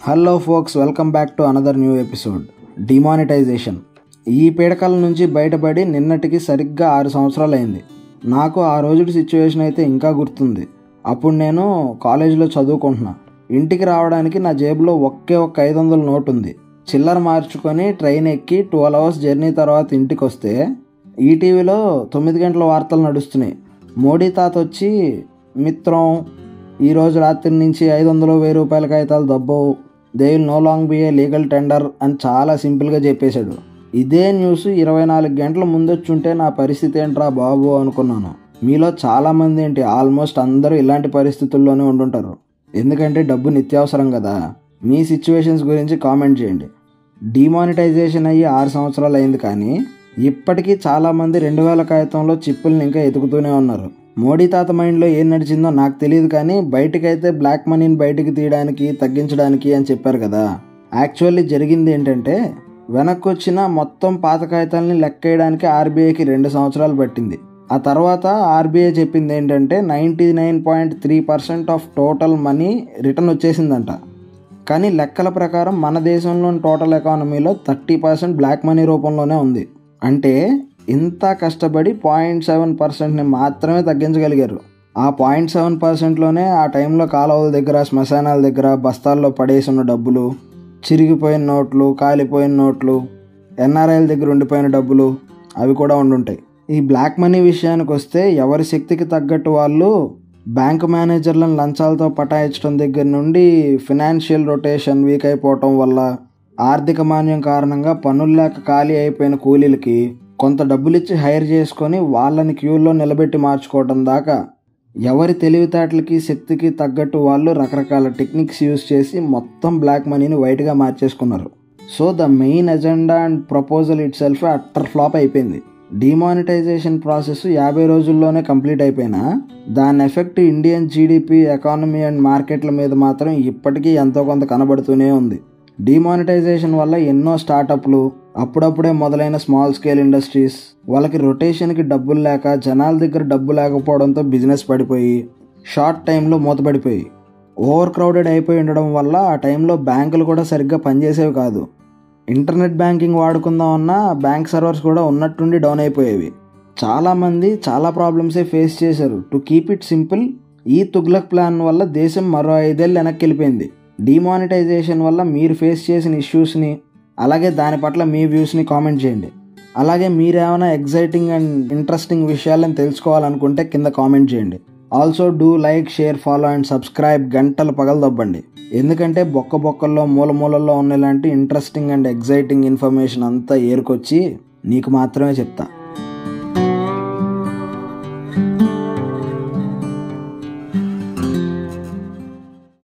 hello folks welcome back to another new episode demonetisation ఈ పీడకల నుంచి బయటపడి నిన్నటికి సరిగ్గా ఆరు సంవత్సరాలు అయింది నాకు ఆ రోజుటి సిచ్యువేషన్ అయితే ఇంకా గుర్తుంది అప్పుడు నేను కాలేజీలో చదువుకుంటున్నా ఇంటికి రావడానికి నా జేబులో ఒకే ఒక్క ఐదు వందల నోట్ ఉంది చిల్లర మార్చుకొని ట్రైన్ ఎక్కి ట్వెల్వ్ అవర్స్ జర్నీ తర్వాత ఇంటికి వస్తే ఈటీవీలో తొమ్మిది గంటల వార్తలు నడుస్తున్నాయి మోడీ తాత వచ్చి మిత్రం ఈరోజు రాత్రి నుంచి ఐదు వందలు వెయ్యి రూపాయల కాగితాలు దబ్బవు they will no long be a legal tender అని చాలా సింపుల్గా చెప్పేశాడు ఇదే న్యూస్ ఇరవై నాలుగు గంటల ముందొచ్చుంటే నా పరిస్థితి ఏంట్రా బాబు అనుకున్నాను మీలో చాలామంది ఏంటి ఆల్మోస్ట్ అందరూ ఇలాంటి పరిస్థితుల్లోనే ఉండుంటారు ఎందుకంటే డబ్బు నిత్యావసరం కదా మీ సిచ్యువేషన్స్ గురించి కామెంట్ చేయండి డిమానిటైజేషన్ అయ్యి ఆరు సంవత్సరాలు అయింది కానీ ఇప్పటికీ చాలామంది రెండు వేల కాగితంలో చిప్పుల్ని ఇంకా ఎతుకుతూనే ఉన్నారు మోడీ తాత మైండ్లో ఏం నడిచిందో నాకు తెలియదు కానీ బయటకైతే బ్లాక్ మనీని బయటికి తీయడానికి తగ్గించడానికి అని చెప్పారు కదా యాక్చువల్లీ జరిగింది ఏంటంటే వెనక్కి వచ్చిన మొత్తం పాత కాగితాలని లెక్కేయడానికి ఆర్బీఐకి రెండు సంవత్సరాలు పట్టింది ఆ తర్వాత ఆర్బీఐ చెప్పింది ఏంటంటే ninety nine point three percent of total money return వచ్చేసిందంట కానీ లెక్కల ప్రకారం మన దేశంలోని టోటల్ ఎకానమీలో థర్టీ పర్సెంట్ బ్లాక్ మనీ రూపంలోనే ఉంది అంటే ఇంత కష్టపడి పాయింట్ సెవెన్ పర్సెంట్ని మాత్రమే తగ్గించగలిగారు ఆ పాయింట్ సెవెన్ పర్సెంట్లోనే ఆ టైంలో కాలువల దగ్గర శ్మశానాల దగ్గర బస్తాల్లో పడేసి ఉన్న డబ్బులు చిరిగిపోయిన నోట్లు కాలిపోయిన నోట్లు ఎన్ఆర్ఐల దగ్గర ఉండిపోయిన డబ్బులు అవి కూడా ఉండుంటాయి ఈ బ్లాక్ మనీ విషయానికి వస్తే ఎవరి శక్తికి తగ్గట్టు వాళ్ళు బ్యాంకు మేనేజర్లను లంచాలతో పటాయించడం దగ్గర నుండి ఫినాన్షియల్ రొటేషన్ వీక్ అయిపోవటం వల్ల ఆర్థిక మాన్యం కారణంగా పనులు లేక ఖాళీ అయిపోయిన కూలీలకి కొంత డబ్బులిచ్చి హైర్ చేసుకొని వాళ్ళని క్యూలో నిలబెట్టి మార్చుకోవటం దాకా ఎవరి తెలివితేటలకి శక్తికి తగ్గట్టు వాళ్ళు రకరకాల టెక్నిక్స్ యూస్ చేసి మొత్తం బ్లాక్ మనీని వైట్గా మార్చేసుకున్నారు so the main agenda and proposal itself utter flop అయిపోయింది డిమానిటైజేషన్ ప్రాసెస్ యాభై రోజుల్లోనే కంప్లీట్ అయిపోయినా దాని effect Indian GDP economy and మార్కెట్ల మీద మాత్రం ఇప్పటికీ ఎంతో కొంత కనబడుతూనే ఉంది డిమానిటైజేషన్ వల్ల ఎన్నో స్టార్టప్లు అప్పుడప్పుడే మొదలైన స్మాల్ స్కేల్ ఇండస్ట్రీస్ వాళ్ళకి రొటేషన్కి డబ్బులు లేక జనాల దగ్గర డబ్బు లేకపోవడంతో బిజినెస్ పడిపోయి షార్ట్ టైంలో మూతపడిపోయి ఓవర్ క్రౌడెడ్ అయిపోయి ఉండడం వల్ల ఆ టైంలో బ్యాంకులు కూడా సరిగ్గా పనిచేసేవి కాదు ఇంటర్నెట్ బ్యాంకింగ్ వాడుకుందామన్నా బ్యాంక్ సర్వర్స్ కూడా ఉన్నట్టుండి డౌన్ అయిపోయేవి చాలామంది చాలా ప్రాబ్లమ్సే ఫేస్ చేశారు టు కీప్ ఇట్ సింపుల్ ఈ తుగ్లక్ ప్లాన్ వల్ల దేశం మరో ఐదేళ్ళు వెనక్కి వెళ్ళిపోయింది డిమానిటైజేషన్ వల్ల మీరు ఫేస్ చేసిన ఇష్యూస్ని అలాగే దాని పట్ల మీ వ్యూస్ని కామెంట్ చేయండి అలాగే మీరేమైనా ఎగ్జైటింగ్ అండ్ ఇంట్రెస్టింగ్ విషయాలను తెలుసుకోవాలనుకుంటే కింద కామెంట్ చేయండి also do like share follow and subscribe గంటలు పగలదొబ్బండి ఎందుకంటే బొక్క బొక్కల్లో మూల మూలల్లో ఉన్న ఇలాంటి ఇంట్రెస్టింగ్ అండ్ ఎగ్జైటింగ్ ఇన్ఫర్మేషన్ అంతా ఏరుకొచ్చి నీకు మాత్రమే చెప్తా